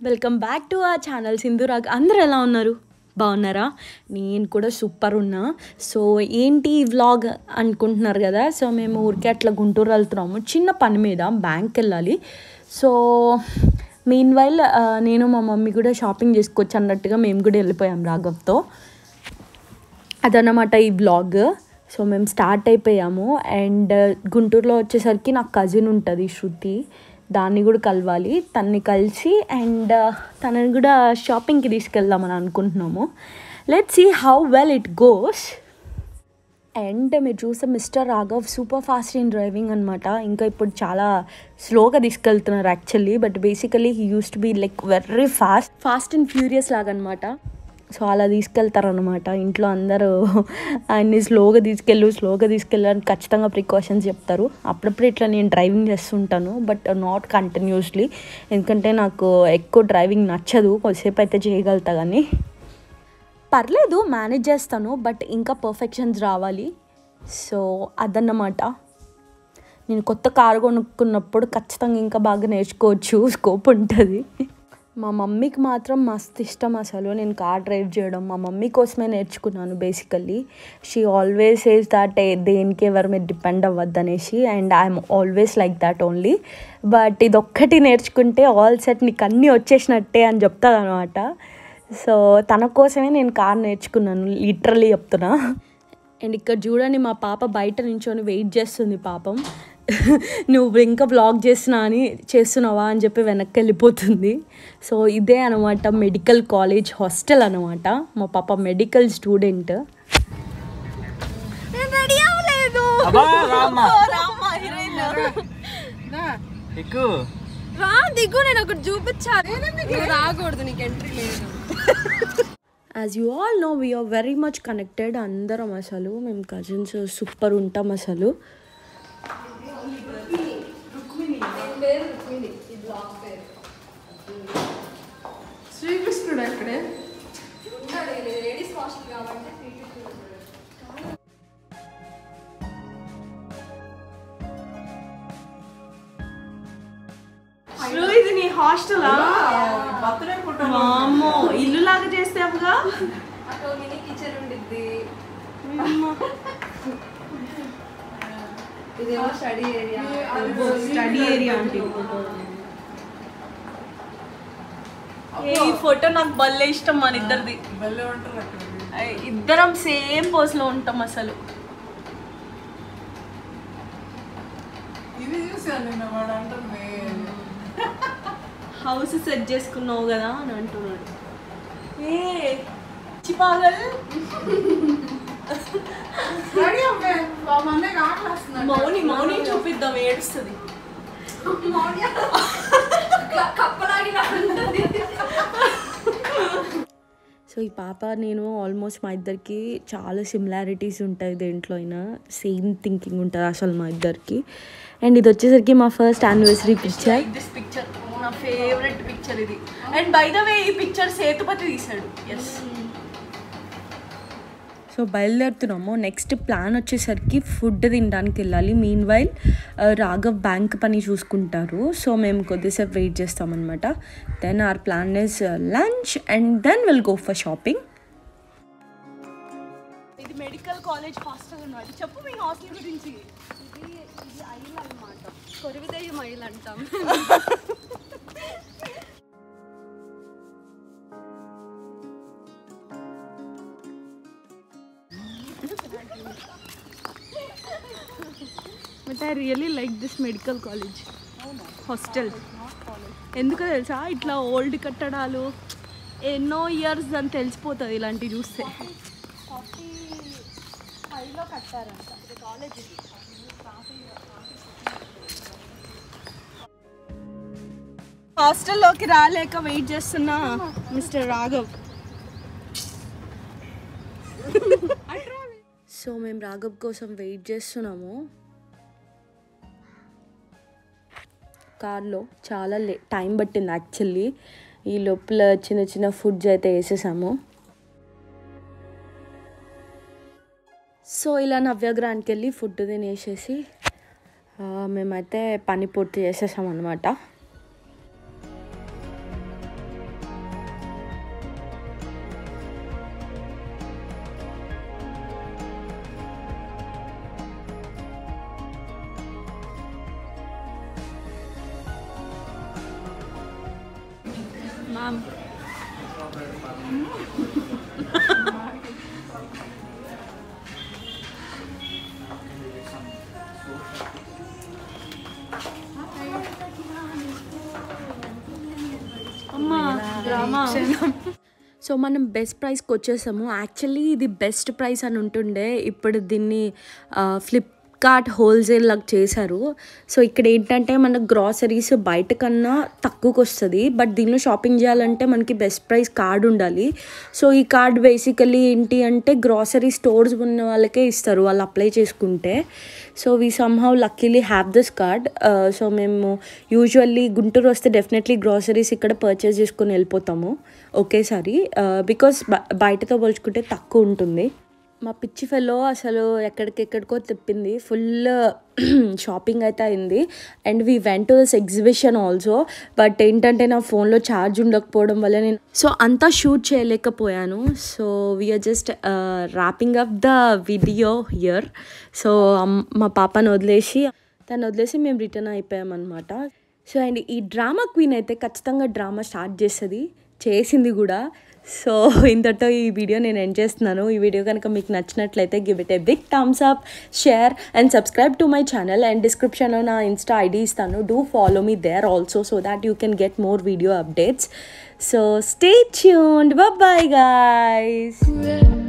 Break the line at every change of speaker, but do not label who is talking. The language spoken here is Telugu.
వెల్కమ్ బ్యాక్ టు ఆ ఛానల్ సింధురాగ్ అందరూ ఎలా ఉన్నారు బాగున్నారా నేను కూడా సూపర్ ఉన్నా సో ఏంటి ఈ వ్లాగ్ అనుకుంటున్నారు కదా సో మేము ఊరికే అట్లా గుంటూరు వెళ్తున్నాము చిన్న పని మీద బ్యాంక్ వెళ్ళాలి సో మీన్ వైల్ నేను మా మమ్మీ కూడా షాపింగ్ చేసుకోవచ్చు అన్నట్టుగా మేము కూడా వెళ్ళిపోయాం రాఘవ్తో అదన్నమాట ఈ బ్లాగ్ సో మేము స్టార్ట్ అయిపోయాము అండ్ గుంటూరులో వచ్చేసరికి నాకు కజిన్ ఉంటుంది శృతి దాన్ని కూడా కలవాలి తన్ని కలిసి అండ్ తనని కూడా షాపింగ్కి తీసుకెళ్దామని అనుకుంటున్నాము let see how well it goes and మీరు చూస్తే mister Raghav super fast in driving అనమాట ఇంకా ఇప్పుడు చాలా స్లోగా తీసుకెళ్తున్నారు actually but basically he use to be like very fast fast and furious లాగా అనమాట సో అలా తీసుకెళ్తారనమాట ఇంట్లో అందరూ ఆయన్ని స్లోగా తీసుకెళ్ళు స్లోగా తీసుకెళ్ళు అని ఖచ్చితంగా ప్రికాషన్స్ చెప్తారు అప్పుడప్పుడు ఇట్లా నేను డ్రైవింగ్ చేస్తుంటాను బట్ నాట్ కంటిన్యూస్లీ ఎందుకంటే నాకు ఎక్కువ డ్రైవింగ్ నచ్చదు కొద్దిసేపు అయితే చేయగలుగుతా కానీ పర్లేదు మేనేజ్ చేస్తాను బట్ ఇంకా పర్ఫెక్షన్స్ రావాలి సో అదన్నమాట నేను కొత్త కారు కొనుక్కున్నప్పుడు ఖచ్చితంగా ఇంకా బాగా నేర్చుకోవచ్చు స్కోప్ ఉంటుంది మా మమ్మీకి మాత్రం మస్తు ఇష్టం అసలు నేను కార్ డ్రైవ్ చేయడం మా మమ్మీ కోసమే నేర్చుకున్నాను basically she always says that దేనికి ఎవరి మీద డిపెండ్ అవ్వద్దు అనేసి and I'm always like that only but ఇది ఒక్కటి నేర్చుకుంటే ఆల్ సెట్ నీకు అన్నీ వచ్చేసినట్టే అని చెప్తాను అనమాట సో తన కోసమే నేను కార్ నేర్చుకున్నాను లిటరలీ చెప్తున్నా అండ్ ఇక్కడ చూడండి మా పాప బయట నించొని వెయిట్ చేస్తుంది పాపం నువ్వు ఇంకా బ్లాగ్ చేస్తున్నా అని చేస్తున్నావా అని చెప్పి వెనక్కి వెళ్ళిపోతుంది సో ఇదే అనమాట మెడికల్ కాలేజ్ హాస్టల్ అనమాట మా పాప మెడికల్ స్టూడెంట్ రెడీ అవ్వలేదు
అబ్బా, రామ్మా.
రామ్మా, హీరోయిన్.
ఎక్కువ
రా దిగు నేను ఒకటి చూపించాలి నువ్వు రాకూడదు నీకు ఎంట్రీ లేదు
as you all know we're very much connected అందరం అసలు మేము కజిన్స్ సూపర్ ఉంటాం అసలు
శ్రీకృష్ణుడు అక్కడే
ఇది నీ హాస్టలా వామ్మో ఇల్లు లాగా చేస్తావుగా
అక్కడ మినీ కిచెన్ ఉండిద్ది ఇదేమో స్టడీ ఏరియా
స్టడీ ఏరియా అంటే ఈ ఫోటో నాకు భలే ఇష్టం మన ఇద్దరిది అయ్, ఇద్దరం సేమ్ పోజ్ లో ఉంటాం అసలు
ఇది చూసాను నిన్న వాడు అంటుంది
హౌస్ సెట్ చేసుకున్నావు కదా అని అంటున్నాడు ఏ చిపాగల్
రెడీ అమ్మే మా అన్నయ్య ఆకలేస్తున్నాడు
మౌని మౌని చూపిద్దాం ఏడుస్తుంది
కప్పలాగినా ఉంటుంది
సో ఈ పాప నేను ఆల్మోస్ట్ మా ఇద్దరికి చాలా సిమిలారిటీస్ ఉంటాయి దేంట్లో అయినా సేమ్ థింకింగ్ ఉంటుంది అసలు మా ఇద్దరికి అండ్ ఇది వచ్చేసరికి మా first anniversary picture this picture నా ఫేవరెట్ పిక్చర్ ఇది అండ్ బై ద వే ఈ పిక్చర్ సేతుపతి తీశాడు ఎస్ సో బయలుదేరుతున్నాము నెక్స్ట్ ప్లాన్ వచ్చేసరికి ఫుడ్ తినడానికి వెళ్ళాలి మీన్ వైల్ రాఘవ్ బ్యాంక్ పని చూసుకుంటారు సో మేము కొద్దిసేపు వెయిట్ చేస్తామన్నమాట then our plan is lunch and then will go for shopping ఇది మెడికల్ కాలేజ్ హాస్టల్ అన్నమాట చెప్పు మీ హాస్టల్ గురించి
ఇది ఇది ఐల్ అనమాట కొరివిదయ్యం ఐల్ అంటాం
but I really like this medical college hostel ఎందుకో తెలుసా ఇట్లా ఓల్డ్ కట్టడాలు ఎన్నో ఇయర్స్ అని తెలిసిపోతుంది ఇలాంటివి చూస్తే
ఫార్టీ ఫైవ్లో కట్టారంట ఇది కాలేజ్ ఇది
హాస్టల్లోకి రాలేక వెయిట్ చేస్తున్నా మిస్టర్ రాఘవ్ సో మేము రాఘవ్ కోసం వెయిట్ చేస్తున్నాము కార్లో చాలా లే టైం పట్టింది యాక్చువల్లీ ఈ లోపల చిన్న చిన్న ఫుడ్స్ అయితే వేసేసాము సో ఇలా నవ్యగ్రానికి వెళ్ళి ఫుడ్ తినేసేసి ఆ, మేమైతే పని పూర్తి చేసేసాం అనమాట అమ్మా డ్రామా సో మనం బెస్ట్ ప్రైస్కి వచ్చేసాము యాక్చువల్లీ ఇది బెస్ట్ ప్రైస్ అని ఉంటుండే ఇప్పుడు దీన్ని ఫ్లిప్కార్ట్ హోల్సేల్ లాగా చేశారు సో ఇక్కడ ఏంటంటే మన గ్రాసరీస్ బయట కన్నా తక్కువకి వస్తుంది బట్ దీనిలో షాపింగ్ చేయాలంటే మనకి బెస్ట్ ప్రైస్ కార్డ్ ఉండాలి సో ఈ కార్డ్ బేసికలీ ఏంటి అంటే గ్రాసరీ స్టోర్స్ ఉన్న వాళ్ళకే ఇస్తారు వాళ్ళు అప్లై చేసుకుంటే so we somehow luckily have this card so మేము యూజువల్లీ గుంటూరు వస్తే డెఫినెట్లీ గ్రాసరీస్ ఇక్కడ పర్చేస్ చేసుకొని వెళ్ళిపోతాము ఒకేసారి బికాస్ బయటతో పోల్చుకుంటే తక్కువ ఉంటుంది మా పిచ్చి ఫెలో అసలు ఎక్కడికెక్కడికో తిప్పింది ఫుల్ షాపింగ్ అయితే అయింది and we went to this exhibition also but ఏంటంటే నా ఫోన్లో ఛార్జ్ ఉండకపోవడం వల్ల నేను సో అంతా షూట్ చేయలేకపోయాను so we're just wrapping up the video here so మా పాపను వదిలేసి తను వదిలేసి మేము రిటర్న్ అయిపోయామన్నమాట సో అండ్ ఈ డ్రామా క్వీన్ అయితే ఖచ్చితంగా డ్రామా స్టార్ట్ చేస్తుంది చేసింది కూడా సో ఇంతటితో ఈ వీడియో నేను ఎండ్ చేస్తున్నాను ఈ వీడియో కనుక మీకు నచ్చినట్లయితే give it a big thumbs up share and subscribe to my channel and డిస్క్రిప్షన్లో నా ఇన్స్టా ఐడి ఇస్తాను do follow me there also so that you can get more video updates so stay tuned bye guys